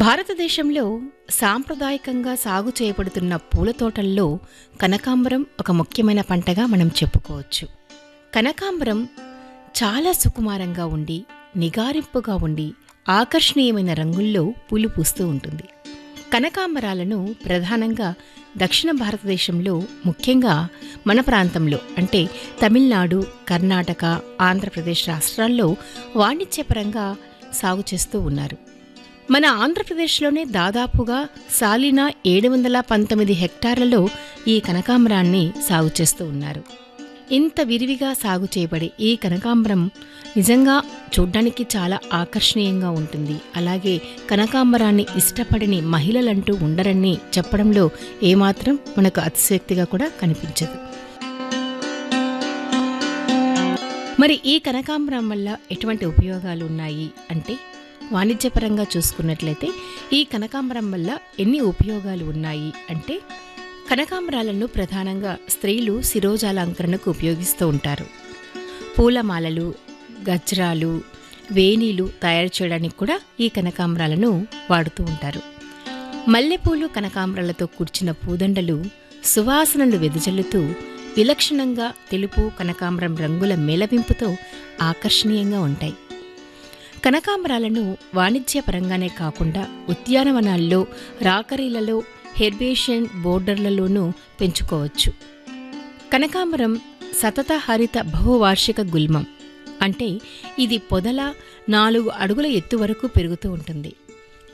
భారతదేశంలో సాంప్రదాయకంగా సాగు చేయబడుతున్న పూల తోటల్లో కనకాంబరం ఒక ముఖ్యమైన పంటగా మనం చెప్పుకోవచ్చు కనకాంబరం చాలా సుకుమారంగా ఉండి నిగారింపుగా ఉండి ఆకర్షణీయమైన రంగుల్లో పూలు పూస్తూ ఉంటుంది కనకాంబరాలను ప్రధానంగా దక్షిణ భారతదేశంలో ముఖ్యంగా మన ప్రాంతంలో అంటే తమిళనాడు కర్ణాటక ఆంధ్రప్రదేశ్ రాష్ట్రాల్లో వాణిజ్యపరంగా సాగు చేస్తూ ఉన్నారు మన ఆంధ్రప్రదేశ్లోనే దాదాపుగా సాలినా ఏడు వందల పంతొమ్మిది హెక్టార్లలో ఈ కనకాంబరాన్ని సాగు చేస్తూ ఉన్నారు ఇంత విరివిగా సాగు చేయబడే ఈ కనకాంబరం నిజంగా చూడ్డానికి చాలా ఆకర్షణీయంగా ఉంటుంది అలాగే కనకాంబరాన్ని ఇష్టపడని మహిళలంటూ ఉండరని చెప్పడంలో ఏమాత్రం మనకు అతిశక్తిగా కూడా కనిపించదు మరి ఈ కనకాంబరం వల్ల ఎటువంటి ఉపయోగాలు ఉన్నాయి అంటే వాణిజ్యపరంగా చూసుకున్నట్లయితే ఈ కనకాంబరం వల్ల ఎన్ని ఉపయోగాలు ఉన్నాయి అంటే కనకాంబరాలను ప్రధానంగా స్త్రీలు శిరోజాలంకరణకు ఉపయోగిస్తూ ఉంటారు పూలమాలలు గజ్రాలు వేణీలు తయారు చేయడానికి కూడా ఈ కనకాంబరాలను వాడుతూ ఉంటారు మల్లెపూలు కనకాంబరాలతో కూర్చిన పూదండలు సువాసనలు వెదజల్లుతూ విలక్షణంగా తెలుపు కనకాంబరం రంగుల మేళవింపుతో ఆకర్షణీయంగా ఉంటాయి కనకాంబరాలను వాణిజ్యపరంగానే కాకుండా ఉద్యానవనాల్లో రాకరీలలో హెర్బేషియన్ బోర్డర్లలోనూ పెంచుకోవచ్చు కనకాంబరం సతత హరిత బహువార్షిక గుల్మం అంటే ఇది పొదల నాలుగు అడుగుల ఎత్తు వరకు పెరుగుతూ ఉంటుంది